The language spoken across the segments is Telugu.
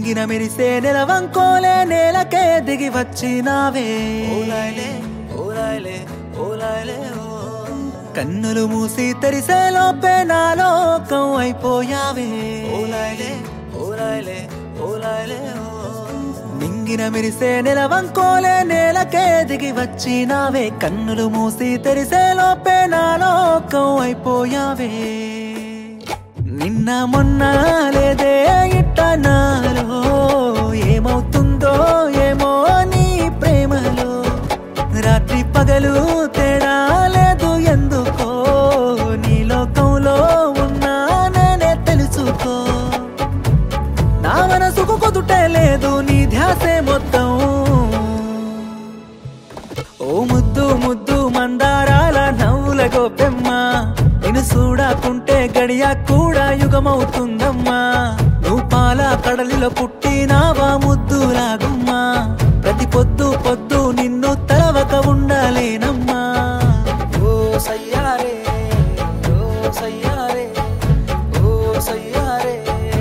నింగిన మెరిసే నెలవంకోలే నేలకే దిగి వచ్చినావే ఓలాయిలే ఓలాయిలే ఓలాయిలే ఓ కన్నులు మూసి తెరిసే లోపే నాలోకం అయిపోయావే ఓలాయిలే ఓలాయిలే ఓలాయిలే ఓ నింగిన మెరిసే నెలవంకోలే నేలకే దిగి వచ్చినావే కన్నులు మూసి తెరిసే లోపే నాలోకం అయిపోయావే నిన్న మొన్న లేదే ఇట్ట నాలో ఏమవుతుందో ఏమో నీ ప్రేమలో రాత్రి పగలు తేడా లేదు ఎందుకో నీ లోకంలో ఉన్నాననే తెలుసుకో నా మనసుకు కుదుటే లేదు నీ ధ్యాసే మొత్తం ఓ ముద్దు ముద్దు మందారాల నవ్వుల గోపెమ్మ నేను చూడకుంటే గడియ కూడా యుగమవుతుందమ్మా నువ్వు పాల కడలిలో పుట్టినావా ముద్దులాగుమ్మా ప్రతి పొద్దు పొద్దు నిన్ను తలవక ఉండాలేనమ్మా ఓ సయ్యారే ఓ సయ్యారే ఓ సయ్యారే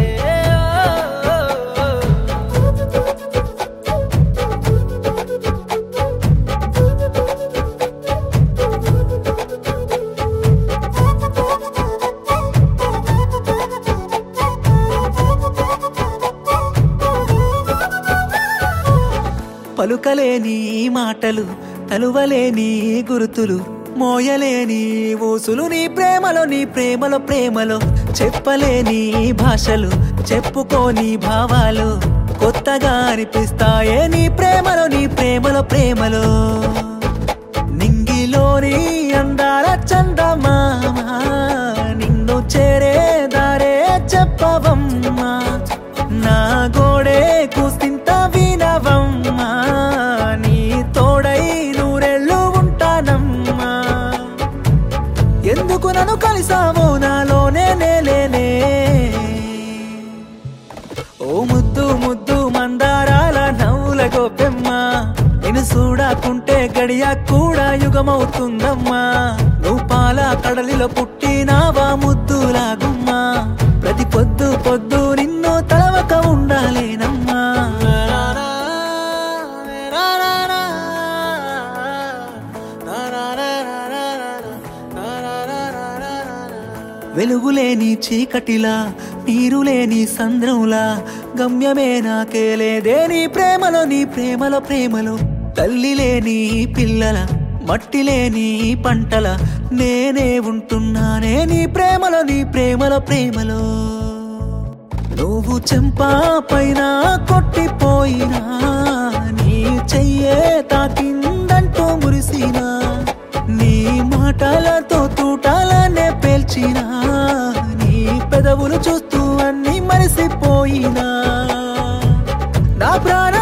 పలుకలేని మాటలు తలువలేని గురుతులు మోయలేని ఊసులు నీ ప్రేమలో నీ ప్రేమలో ప్రేమలో చెప్పలేని భాషలు చెప్పుకోని భావాలు కొత్తగా అనిపిస్తాయే నీ ప్రేమలో నీ ప్రేమలో ప్రేమలో నింగిలోని అందాల చందమామ నిన్ను చేరే దారే చెప్పవమ్మా నా గోడే కూసింత వినవమ్మా నీ తోడై నూరెళ్ళు ఉంటానమ్మా ఎందుకు నన్ను కలిసావో నాలోనే నేలేనే ఓ ముద్దు ముద్దు మందారాల నవ్వుల గోపెమ్మ నేను చూడకుంటే గడియ కూడా యుగమవుతుందమ్మా నువ్వు పాల కడలిలో పుట్టినావా ముద్దులాగుమ్మా ప్రతి పొద్దు పొద్దు నిన్ను తలవక ఉండాలేనమ్మా వెలుగులేని చీకటిలా నీరులేని సంద్రంలా గమ్యమే నాకే లేదే నీ ప్రేమలో నీ ప్రేమలో ప్రేమలో తల్లి లేని పిల్లల మట్టి లేని పంటల నేనే ఉంటున్నానే నీ ప్రేమలో నీ ప్రేమలో ప్రేమలో నువ్వు చెంపా పైన కొట్టిపోయినా నీ చెయ్యే తాకిందంటూ మురిసినా నీ మాటలతో తూటాలనే పేల్చినా నీ పెదవులు చూస్తూ అన్ని మరిసిపోయినా నా ప్రాణ